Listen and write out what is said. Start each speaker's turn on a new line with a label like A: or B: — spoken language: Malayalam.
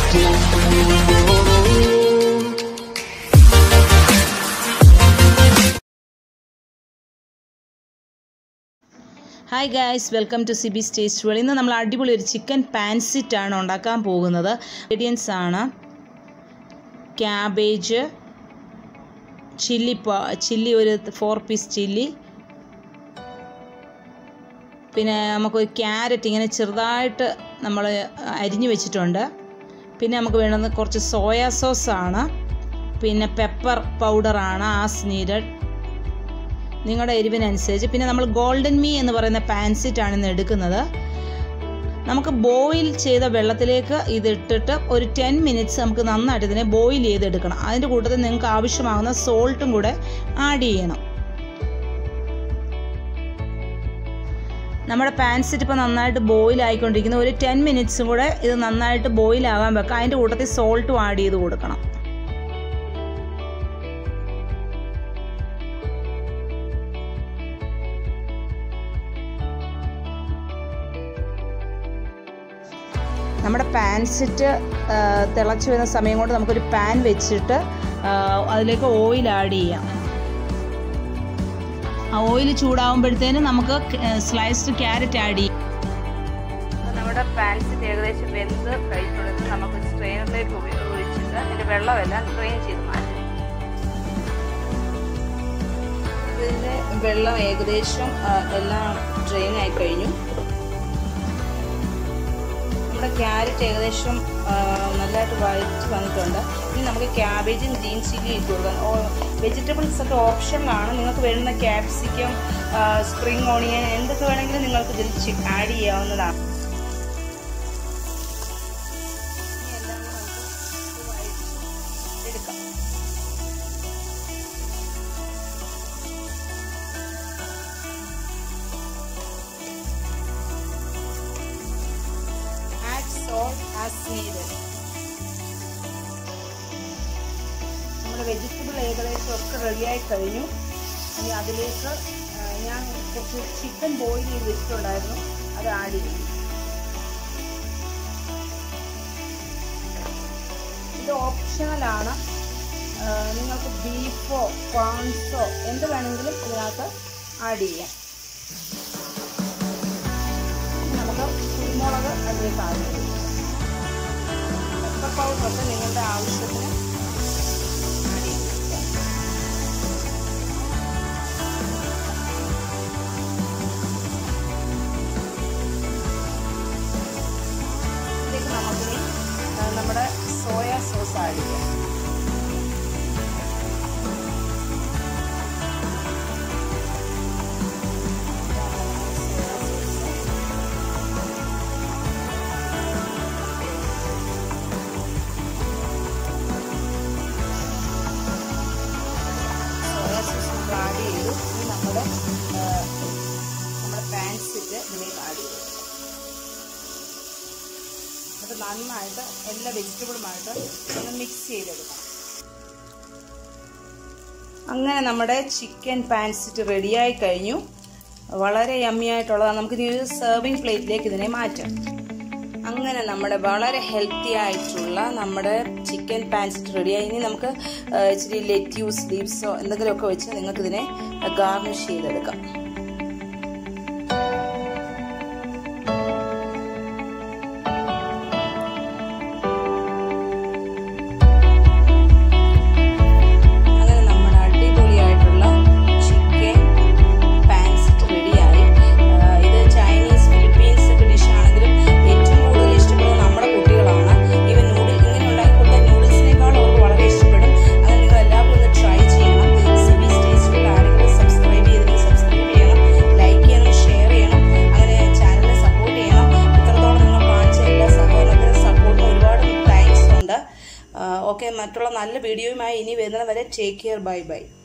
A: Hi guys welcome to Siby taste world ഇന്ന് നമ്മൾ അടിപൊളി ഒരു ചിക്കൻ പാൻസിറ്റ് ആണ് ഉണ്ടാക്കാൻ പോകുന്നത് ഇൻഗ്രീഡിയൻസ് ആണ് ക്യാബേജ് ചില്ലി ചില്ലി ഒരു ഫോർ പീസ് ചില്ലി പിന്നെ നമുക്കൊരു ക്യാരറ്റ് ഇങ്ങനെ ചെറുതായിട്ട് നമ്മൾ അരിഞ്ഞു വെച്ചിട്ടുണ്ട് പിന്നെ നമുക്ക് വേണ്ടുന്നത് കുറച്ച് സോയാ സോസാണ് പിന്നെ പെപ്പർ പൗഡറാണ് ആസ് നീഡഡ് നിങ്ങളുടെ എരിവിനനുസരിച്ച് പിന്നെ നമ്മൾ ഗോൾഡൻ മീ എന്ന് പറയുന്ന പാൻസിറ്റാണ് ഇന്ന് എടുക്കുന്നത് നമുക്ക് ബോയിൽ ചെയ്ത വെള്ളത്തിലേക്ക് ഇത് ഇട്ടിട്ട് ഒരു ടെൻ മിനിറ്റ്സ് നമുക്ക് നന്നായിട്ട് ഇതിനെ ബോയിൽ ചെയ്തെടുക്കണം അതിൻ്റെ കൂട്ടത്തിൽ നിങ്ങൾക്ക് ആവശ്യമാകുന്ന സോൾട്ടും കൂടെ ആഡ് ചെയ്യണം നമ്മുടെ പാൻസിറ്റ് ഇപ്പോൾ നന്നായിട്ട് ബോയിൽ ആയിക്കൊണ്ടിരിക്കുന്ന ഒരു ടെൻ മിനിറ്റ്സും കൂടെ ഇത് നന്നായിട്ട് ബോയിൽ ആകാൻ വെക്കാം അതിൻ്റെ കൂട്ടത്തിൽ സോൾട്ടും ആഡ് ചെയ്ത് കൊടുക്കണം നമ്മുടെ പാൻസിറ്റ് തിളച്ച് വരുന്ന സമയം കൊണ്ട് നമുക്കൊരു പാൻ വെച്ചിട്ട് അതിലേക്ക് ഓയിൽ ആഡ് ചെയ്യാം ആ ഓയിൽ ചൂടാകുമ്പോഴത്തേനും നമുക്ക് സ്ലൈസ്ഡ് ക്യാരറ്റ് ആഡ് ചെയ്യാം നമ്മുടെ പാൻസിറ്റ് ഏകദേശം വെന്ത് കഴിഞ്ഞിട്ടുള്ളത് നമുക്ക് സ്ട്രെയിനറിലേക്ക് ഉപയോഗിച്ചിട്ട് അതിൻ്റെ വെള്ളമെല്ലാം ഡ്രെയിൻ ചെയ്ത് മാറ്റാം ഇതിൻ്റെ വെള്ളം ഏകദേശം എല്ലാം ഡ്രെയിൻ ആയി കഴിഞ്ഞു നമ്മുടെ ക്യാരറ്റ് ഏകദേശം നല്ലതായിട്ട് വഴറ്റി വന്നിട്ടുണ്ട് ഇനി നമുക്ക് ക്യാബേജും ഗ്രീൻ ചില്ലി ഇട്ട് കൊടുക്കാം വെജിറ്റബിൾസ് ഒക്കെ ഓപ്ഷനിലാണ് നിങ്ങൾക്ക് വേണ്ടുന്ന ക്യാപ്സിക്കം സ്പ്രിംഗ് ഓണിയൻ എന്തൊക്കെ വേണമെങ്കിലും നിങ്ങൾക്ക് ഇതിൽ ആഡ് ചെയ്യാവുന്നതാണ് എടുക്കാം salt as needed. നമ്മുടെ വെജിറ്റബിൾ ഏകദേശം ഒക്കെ റെഡിയായി കഴിഞ്ഞു ഇനി അതിലേക്ക് ഞാൻ കുറച്ച് ചിക്കൻ ബോയിൽ ചെയ്ത് വെച്ചിട്ടുണ്ടായിരുന്നു അത് ആഡ് ചെയ്യും ഇത് ഓപ്ഷണലാണ് നിങ്ങൾക്ക് ബീഫോ പ്രോൺസോ എന്ത് വേണമെങ്കിലും ഇതിനകത്ത് ആഡ് ചെയ്യാം നമുക്ക് കുരുമുളക് അതിലേക്ക് ആഡ് ചെയ്യും പെപ്പർ പൗഡറൊക്കെ നിങ്ങളുടെ ആവശ്യത്തിന് ഇതിലേക്ക് നമുക്കിനി നമ്മുടെ സോയ സോസ് ആഡ് ചെയ്യാം ആഡ് ചെയ്തു ഇനി നമ്മുടെ നമ്മുടെ പാൻസിറ്റ് ഇതിലേക്ക് ആഡ് ചെയ്തു എന്നിട്ട് നന്നായിട്ട് എല്ലാ വെജിറ്റബിളുമായിട്ട് ഒന്ന് മിക്സ് ചെയ്തെടുക്കണം അങ്ങനെ നമ്മുടെ ചിക്കൻ പാൻസിറ്റ് റെഡിയായി കഴിഞ്ഞു വളരെ യമ്മി ആയിട്ടുള്ളതാണ് നമുക്ക് ഇനി ഒരു സെർവിങ് പ്ലേറ്റിലേക്ക് ഇതിനെ മാറ്റാം അങ്ങനെ നമ്മുടെ വളരെ ഹെൽത്തി ആയിട്ടുള്ള നമ്മുടെ ചിക്കൻ പാൻസിറ്റ് റെഡിയായി ഇനി നമുക്ക് ഇച്ചിരി ലെറ്റ്യൂസ് ലീവ്സോ എന്തെങ്കിലുമൊക്കെ വെച്ച് നിങ്ങൾക്ക് ഇതിനെ ഗാർണിഷ് ചെയ്തെടുക്കാം അങ്ങനെ നമ്മുടെ അടിപൊളിയായിട്ടുള്ള ചിക്കൻ പാൻസിറ്റ് റെഡിയായി ഇത് ചൈനീസ് ഫിലിപ്പീൻസ് ഒക്കെ ഡിഷ് ആണെങ്കിലും ഏറ്റവും കൂടുതൽ ഇഷ്ടപ്പെടുന്നത് നമ്മുടെ കുട്ടികളാണ് ഈവൻ നൂഡിൽ ഇങ്ങനെ ഉണ്ടാക്കി കൊടുത്താൽ നൂഡിൽസിനേക്കാൾ അവർക്ക് വളരെ ഇഷ്ടപ്പെടും അങ്ങനെ നിങ്ങൾ എല്ലാവരും ഒന്ന് ട്രൈ ചെയ്യണം സിബി സ്റ്റേസ്റ്റിൽ ആരെങ്കിലും സബ്സ്ക്രൈബ് ചെയ്തില്ലെങ്കിൽ സബ്സ്ക്രൈബ് ചെയ്യണം ലൈക്ക് ചെയ്യണം ഷെയർ ചെയ്യണം അങ്ങനെ ചാനലിനെ സപ്പോർട്ട് ചെയ്യണം ഇത്രത്തോളം നിങ്ങൾ കാണിച്ച എല്ലാ സഹോദരത്തിനും സപ്പോർട്ടിനും ഒരുപാട് താങ്ക്സ് ഉണ്ട് ഓക്കെ മറ്റുള്ള നല്ല വീഡിയോയുമായി ഇനി വരുന്നത് വരെ ടേക്ക് കെയർ ബൈ ബൈ